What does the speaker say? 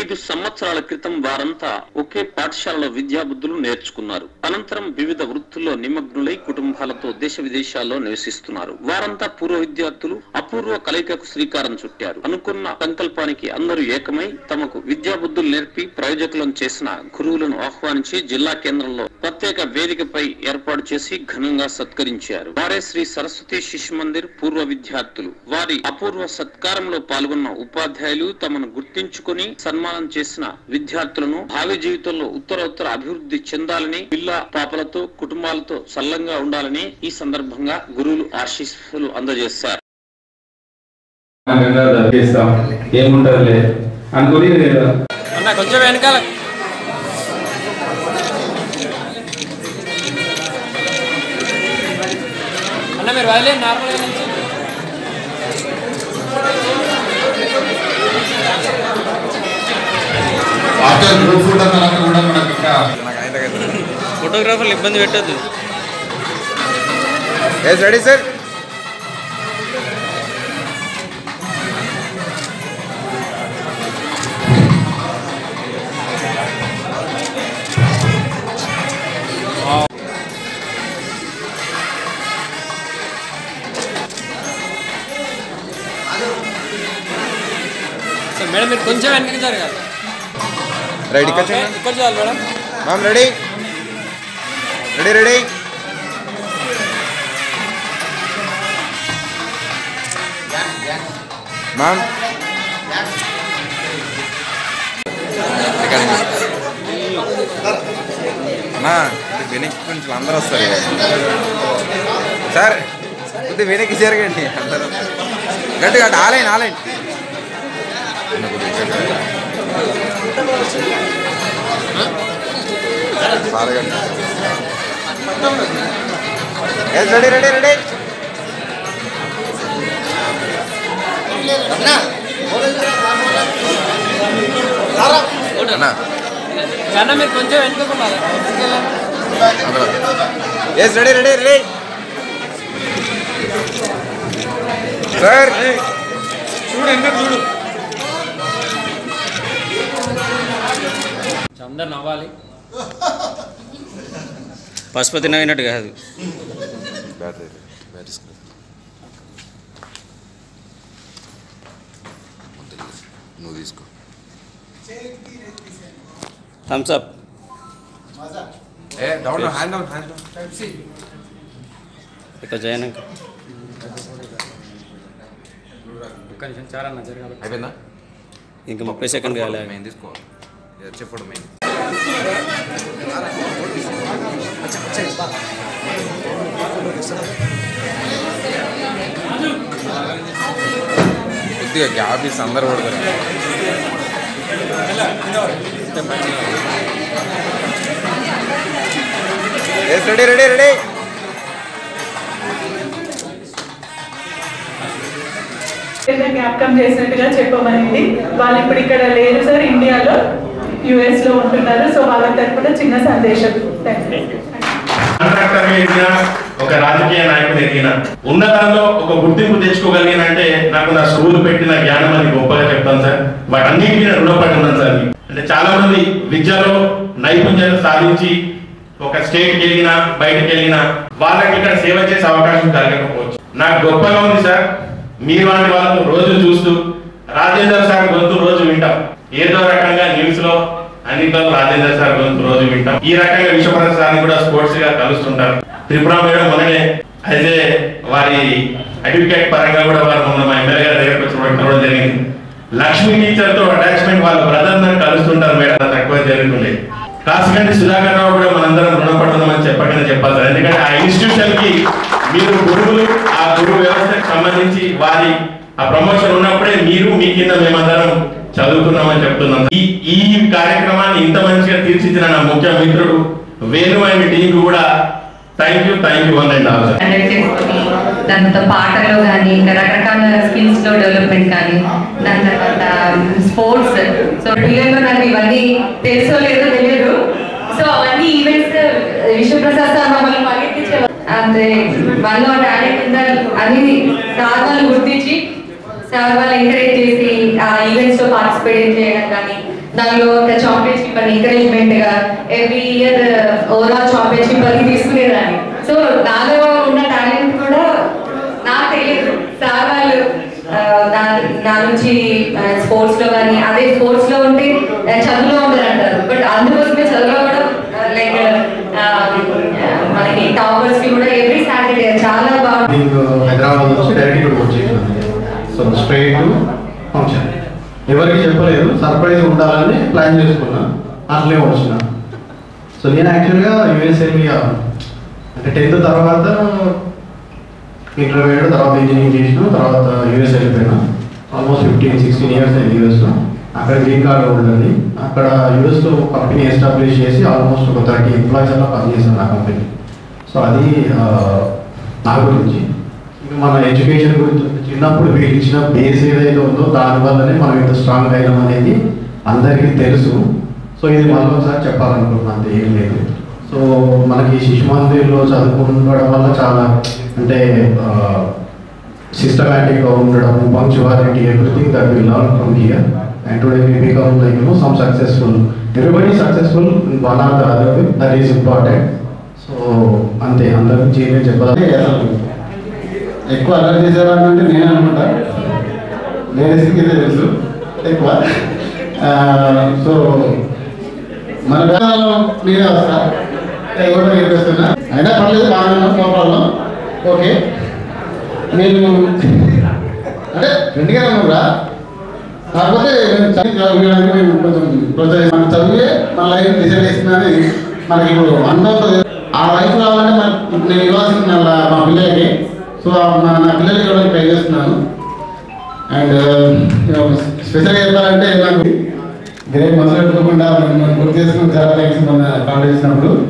ఐదు సంవత్సరాల క్రితం వారంతా ఒకే పాఠశాలలో విద్యాబుద్ధులు నేర్చుకున్నారు అనంతరం వివిధ వృత్తుల్లో నిమగ్నులై కుటుంబాలతో దేశ విదేశాల్లో నివసిస్తున్నారు వారంతా పూర్వ విద్యార్థులు అపూర్వ కలయికకు శ్రీకారం చుట్టారు అనుకున్న సంకల్పానికి అందరూ ఏకమై తమకు విద్యాబుద్ధులు నేర్పి ప్రయోజకులను చేసిన గురువులను ఆహ్వానించి జిల్లా కేంద్రంలో ప్రత్యేక వేదికపై ఏర్పాటు చేసి ఘనంగా సత్కరించారు వారే శ్రీ సరస్వతి శిశు మందిర్ పూర్వ విద్యార్థులు వారి అపూర్వ సత్కారంలో పాల్గొన్న ఉపాధ్యాయులు తమను గుర్తించుకుని సన్మానం చేసిన విద్యార్థులను భావి జీవితంలో ఉత్తరోత్తర అభివృద్ధి చెందాలని పిల్ల పాపలతో కుటుంబాలతో సల్లంగా ఉండాలని ఈ సందర్భంగా గురువులు ఆశీస్సులు అందజేశారు చేస్తాం ఏముంటదిలే అనుకుని అన్న కొంచెం వెనకాల అన్న మీరు వదిలే నార్మల్గా నుంచి ఆఫ్టర్ గ్రూప్ ఫుడ్ అన్నాక కూడా మనకి ఇంకా ఫోటోగ్రాఫర్లు ఇబ్బంది పెట్టద్దు yes ready sir so madam మీరు కొంచెం వెనక్కి జరగాలి రైట్ ఇక్కడ ఓకే, ఇక్కడ చాలు madam ma'am ready ready ready ma'am అన్నా ఇది వెనక్కి కొంచెం అందరూ వస్తారు సార్ కొద్దిగా వెనక్కి జరగండి అందరూ గట్టిగా ఆలైన్ ఆలైన్ సారగండి రెడీ రెడీ రెడీ అన్నా అన్న మీరు కొంచెం వెనకకు ఉండాలి yes ready ready ready sir అందరు నవ్వాలి పశుపతి నవ్వినట్టు కాదు నువ్వు తీసుకో థమ్స్ అప్ ఏ down hand down hand down ఇక్కడ జయనంక ఒక్క నిమిషం చారన్న జరగాలి అయిపోయిందా ఇంకా ముప్పై సెకండ్ కాలే మేము తీసుకో చెప్పడం మేము కొద్దిగా గ్యాప్ ఇస్తే అందరు కొడతారు రెడీ రెడీ రెడీ జ్ఞాపకం చేసినట్టుగా చెప్పమనింది వాళ్ళు ఇప్పుడు ఇక్కడ లేరు సార్ ఇండియాలో యుఎస్ లో ఉంటున్నారు సో వాళ్ళ తరపున చిన్న సందేశం థ్యాంక్ యూ కాంట్రాక్టర్ ఎదిగిన ఒక రాజకీయ నాయకుడు ఎదిగిన ఉన్నతంలో ఒక గుర్తింపు తెచ్చుకోగలిగినంటే నాకు నా స్కూల్ పెట్టిన జ్ఞానం అని గొప్పగా చెప్తాను సార్ వాటన్నిటికీ నేను రుణపడి ఉన్నాను సార్ అంటే చాలా మంది విద్యలో నైపుణ్యాలు సాధించి ఒక స్టేట్కి వెళ్ళినా బయటకు వెళ్ళినా వాళ్ళకి ఇక్కడ సేవ చేసే అవకాశం కలగకపోవచ్చు నాకు గొప్పగా ఉంది సార్ మీ వంటి వాళ్ళను రోజు చూస్తూ రాజేందర్ సార్ గొంతు రోజు వింటాం ఏదో రకంగా న్యూస్ లో అన్నిట్లో రాజేందర్ సార్ గొంతు రోజు వింటాం ఈ రకంగా విశ్వప్రసాద్ సార్ని కూడా స్పోర్ట్స్ గా కలుస్తుంటారు త్రిపుర మేడం మొన్ననే అయితే వారి అడ్వకేట్ పరంగా కూడా వారు మొన్న మా ఎమ్మెల్యే గారి దగ్గరకు వచ్చి కూడా కలవడం జరిగింది లక్ష్మి టీచర్ తో అటాచ్మెంట్ వాళ్ళ బ్రదర్ ని కలుస్తుంటారు మేడం అది తక్కువ జరుగుతుంది కాసికండి సుధాకర్ రావు కూడా మనందరం రుణపడుతున్నామని చెప్పకనే చెప్పాలి సార్ ఎందుకంటే ఆ ఇన్స్టిట్యూషన్ కి మీరు గురువులు ఆ గురువు వ్యవస్థకు సంబంధించి వారి ఆ ప్రమోషన్ ఉన్నప్పుడే మీరు మీ కింద మేమందరం చదువుతున్నామని చెప్తున్నాం ఈ ఈ కార్యక్రమాన్ని ఇంత మంచిగా తీర్చిదిన నా ముఖ్య మిత్రుడు వేణు అండ్ టీం కూడా thank you thank you one and all sir hundred చేసుకొని దాని తర్వాత పాటలో కానీ ఇంకా రకరకాల స్కిల్స్ లో డెవలప్మెంట్ కానీ దాని తర్వాత స్పోర్ట్స్ సో పిల్లల్లో నాకు ఇవన్నీ తెలుసో లేదో తెలియదు సో అవన్నీ ఈవెంట్స్ విశ్వప్రసాద్ సార్ మమ్మల్ని పరిగెత్తించేవారు అంటే వాళ్ళలో టాలెంట్ ఉందా అది సార్ వాళ్ళు గుర్తించి సార్ వాళ్ళు ఎంకరేజ్ చేసి ఆ ఈవెంట్స్ లో పార్టిసిపేట్ చేయడం కానీ దానిలో ఒక చాంపియన్స్ కీపర్ ఎంకరేజ్మెంట్ గా every year overall champions keeper తీసుకునేదాన్ని సో నాలో ఉన్న టాలెంట్ కూడా నాకు తెలియదు సార్ వాళ్ళు ఆ, నా నా నుంచి స్పోర్ట్స్ లో కానీ అదే స్పోర్ట్స్ లో ఉంటే ఆ, చదువులో ఉండరంటారు బట్ అందుకోసమే చదువులో కూడా లైక్ మనకి టాపర్స్ కి కూడా ఎవ్రీ సాటర్డే చాలా బాగా నేను హైదరాబాద్ నుంచి డైరెక్ట్ ఇక్కడికి వచ్చేసాను సో స్ట్రైట్ ఫంక్షన్ ఎవరికి చెప్పలేదు సర్ప్రైజ్ ఉండాలని ప్లాన్ చేసుకున్నా అట్లే వచ్చిన సో నేను యాక్చువల్గా యూఎస్ వెళ్ళి అంటే టెన్త్ తర్వాత ఇంటర్మీడియట్ తర్వాత ఇంజనీరింగ్ చేసిన తర్వాత యూఎస్ వెళ్ళిపోయినా ఆల్మోస్ట్ ఫిఫ్టీన్ సిక్స్టీన్ ఇయర్స్ అయింది యూఎస్లో అక్కడ గ్రీన్ కార్డ్ ఉంటుంది అక్కడ యూఎస్లో కంపెనీ ఎస్టాబ్లిష్ చేసి ఆల్మోస్ట్ ఒక థర్టీ ఎంప్లాయీస్ అలా పనిచేశాను నా కంపెనీ సో అది ఆ, నా గురించి ఇంకా మన ఎడ్యుకేషన్ గురించి చిన్నప్పుడు వీళ్ళు ఇచ్చిన బేస్ ఏదైతే ఉందో దానివల్లనే మనం ఇంత స్ట్రాంగ్ అయినాం అనేది అందరికీ తెలుసు సో ఇది మళ్ళీ ఒకసారి చెప్పాలనుకుంటున్నాను అంతే ఏం లేదు సో మనకి శిశు మందిర్లో చదువుకుండడం వల్ల చాలా అంటే సిస్టమేటిక్గా ఉండడం punctuality everything that will learn from here and today we become like you know some successful everybody successful one or the other that is important so అంతే అందరి నుంచి ఏమేమి చెప్పాలి అసలు ఎక్కువ అల్లరి చేసేవాడిని అంటే నేను అనుకుంటా లేడీస్కి ఇదే తెలుసు ఎక్కువ సో మన వేళలో నేనే వస్తా ఎవరో చెప్పేస్తున్నా అయినా పర్లేదు బాగానే ఉన్నాం నో ప్రాబ్లం ఓకే నేను అంటే ఫ్రెండ్గా ఉన్నారా కాకపోతే నేను చదివి చదివడానికి మేము కొంచెం ప్రోత్సహిస్తాం మన చదివే మన లైఫ్ డిసైడ్ చేస్తుందని మనకి ఇప్పుడు అందరూ ఆ లైఫ్ రావాలంటే మన నేను ఇవ్వాల్సింది నా మా పిల్లలకి సో మా నా పిల్లలకి ఇవ్వడానికి ట్రై చేస్తున్నాను అండ్ స్పెషల్గా చెప్పాలంటే నాకు గ్రేట్ మొదలు పెట్టుకోకుండా మనం గుర్తు చేసుకుని చాలా థ్యాంక్స్ మన కాల్ చేసినప్పుడు